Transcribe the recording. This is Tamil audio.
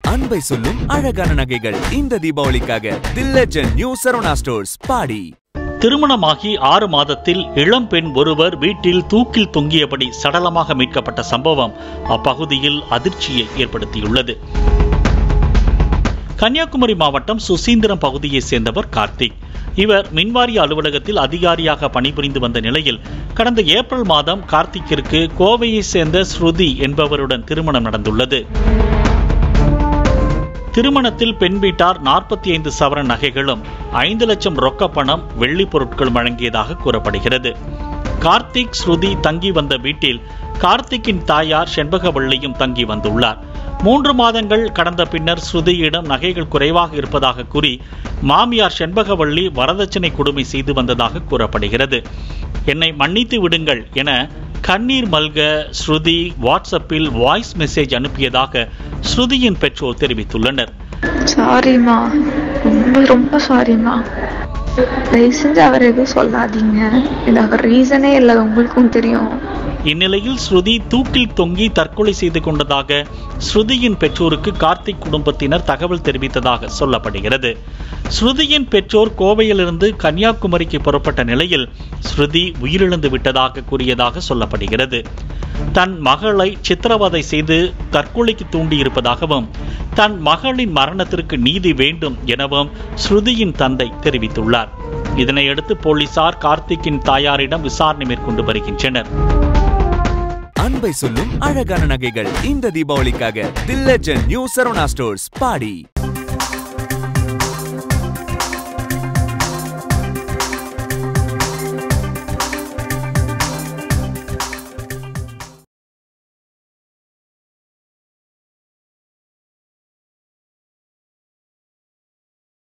அன்பை சொல்லும் அழகான நகைகள் இந்த தீபாவளிக்காக the legend new Saravana stores பாடி திருமணமாகி ஆறு மாதத்தில் இளம் பெண் ஒருவர் வீட்டில் தூக்கில் தொங்கியபடி சடலமாக மீட்கப்பட்ட சம்பவம் அப்பகுதியில் அதிர்ச்சியை ஏற்படுத்தியுள்ளது கன்னியாகுமரி மாவட்டம் சுசீந்திரம் பகுதியைச் சேர்ந்தவர் கார்த்திக் இவர் மின்வாரிய அலுவலகத்தில் அதிகாரியாக பணிபுரிந்து வந்த நிலையில் கடந்த ஏப்ரல் மாதம் கார்த்திக்கிற்கு கோவையைச் சேர்ந்த ஸ்ருதி என்பவருடன் திருமணம் நடந்துள்ளது திருமணத்தில் பெண் வீட்டார் நாற்பத்தி ஐந்து சவரன் நகைகளும் ஐந்து லட்சம் ரொக்க பணம் வெள்ளி பொருட்கள் வழங்கியதாக கூறப்படுகிறது கார்த்திக் ஸ்ருதி தங்கி வந்த வீட்டில் கார்த்திக்கின் தாயார் செண்பகவள்ளியும் தங்கி வந்துள்ளார் மூன்று மாதங்கள் கடந்த பின்னர் ஸ்ருதியிடம் நகைகள் குறைவாக இருப்பதாக கூறி மாமியார் செண்பகவள்ளி வரதட்சணை கொடுமை செய்து வந்ததாக கூறப்படுகிறது என்னை மன்னித்து விடுங்கள் என கண்ணீர் மல்க ஸ்ருதி வாட்ஸ்அப்பில் வாய்ஸ் மெசேஜ் அனுப்பியதாக ஸ்ருதியின் பெற்றோர் தெரிவித்துள்ளனர் சாரிம்மா ரொம்ப ரொம்ப சாரிம்மா தயவு செஞ்சு அவர் எதுவும் சொல்லாதீங்க இது அவர் ரீசனே இல்லை உங்களுக்கும் தெரியும் இந்நிலையில் ஸ்ருதி தூக்கில் தொங்கி தற்கொலை செய்து கொண்டதாக ஸ்ருதியின் பெற்றோருக்கு கார்த்திக் குடும்பத்தினர் தகவல் தெரிவித்ததாக சொல்லப்படுகிறது ஸ்ருதியின் பெற்றோர் கோவையிலிருந்து கன்னியாகுமரிக்கு புறப்பட்ட நிலையில் ஸ்ருதி உயிரிழந்து விட்டதாக கூறியதாக சொல்லப்படுகிறது தன் மகளை சித்திரவதை செய்து தற்கொலைக்கு தூண்டியிருப்பதாகவும் தன் மகளின் மரணத்திற்கு நீதி வேண்டும் எனவும் ஸ்ருதியின் தந்தை தெரிவித்துள்ளார் இதனையடுத்து போலீசார் கார்த்திக்கின் தாயாரிடம் விசாரணை மேற்கொண்டு வருகின்றனர் அன்பை சொல்லும் அழகான நகைகள் இந்த தீபாவளிக்காக the legend new Saravana stores body